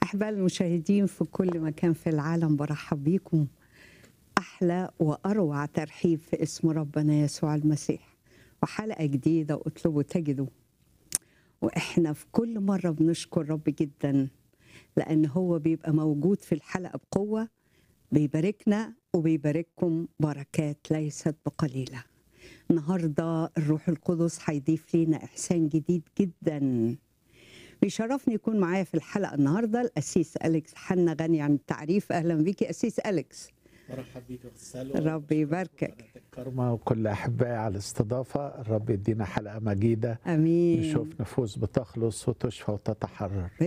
أحباء المشاهدين في كل مكان في العالم برحب بيكم أحلى وأروع ترحيب في اسم ربنا يسوع المسيح وحلقة جديدة واطلبوا تجدوا وإحنا في كل مرة بنشكر رب جدا لأن هو بيبقى موجود في الحلقة بقوة بيباركنا وبيبارككم بركات ليست بقليلة النهاردة الروح القدس هيضيف لينا إحسان جديد جدا بيشرفني يكون معايا في الحلقة النهاردة الأسيس أليكس حنا غني عن التعريف أهلا بيكي أسيس أليكس مرحب بيك يا أخت سلوى رب يباركك. كرمة وكل أحبائي على الاستضافة الرب يدينا حلقة مجيدة أمين نشوف نفوس بتخلص وتشفى وتتحرر